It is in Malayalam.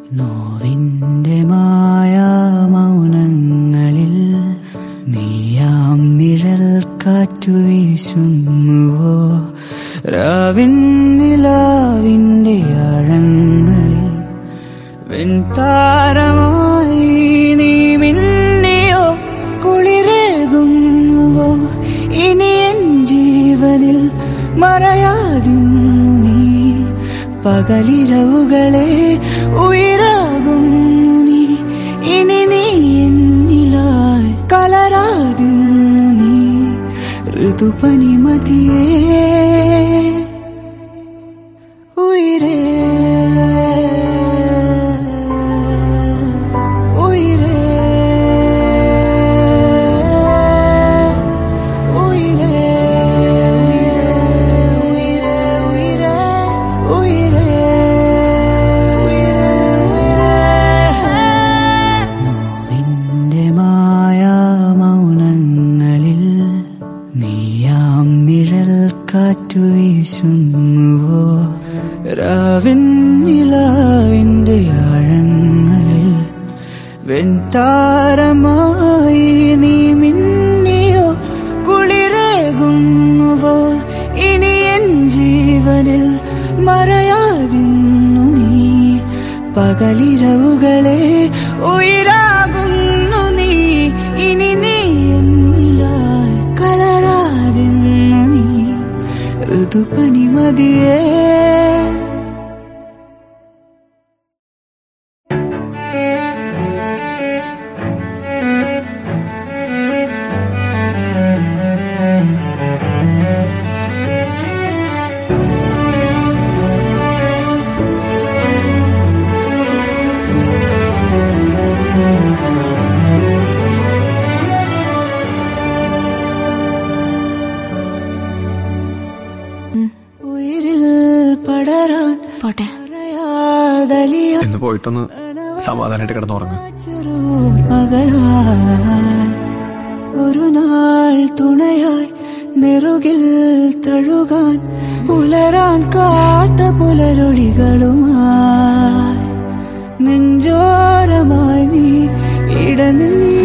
നോവിന്റെ മായാ മൗനങ്ങളിൽ നീയാം നിഴൽ കാറ്റു വീശുന്നുവോ രാവിൻ നിലാവിന്റെ ആഴങ്ങളിൽ വെൺതാരമായി നീ മിന്നിയോ കുളിരേകുന്നുവോ ഇനി എൻ ജീവനിൽ മറയാതിന്നു നീ പകലിരവുകളെ ഉയരാകുന്നു നീ ഇനി നീ എന്നിലായി കലരാതിന്നു നീ ഋതുപനിമതിയേ ഉയരേ ഉയരേ ഉയരേ ഉയരേ ഉയരേ നോവിന്റെ മായാ മൗനങ്ങളിൽ നീയാം നിഴൽ കാറ്റു വീശുന്നുവോ രാവിൻ നിലാവിന്റെ ആഴങ്ങളിൽ വെൺതാരമായി നീ മിന്നിയോ കുളിരേകുന്നുവോ ഇനി എൻ ജീവനിൽ മറയാതിന്നു നീ പകലിരവുകളെ ഉയരാകുന്നു നീ ഇനി നീ എന്നിലായി കലരാതിന്നു നീ ഋതുപനിമതിയേ ഉയിരിൽ പടരാൻ പോട്ടെ പറയാതലിയ എന്ന് പോയിട്ടൊന്ന് സമാധാനമായിട്ട് കിടന്നുറങ്ങും മകയായി ഒരു നാൾ തുണയായി നെറുകിൽ തഴുകാൻ പുലരാൻ കാത്ത പുലരൊളികളുമായി നെഞ്ചോരമായി നീ ഇടനിന്ന്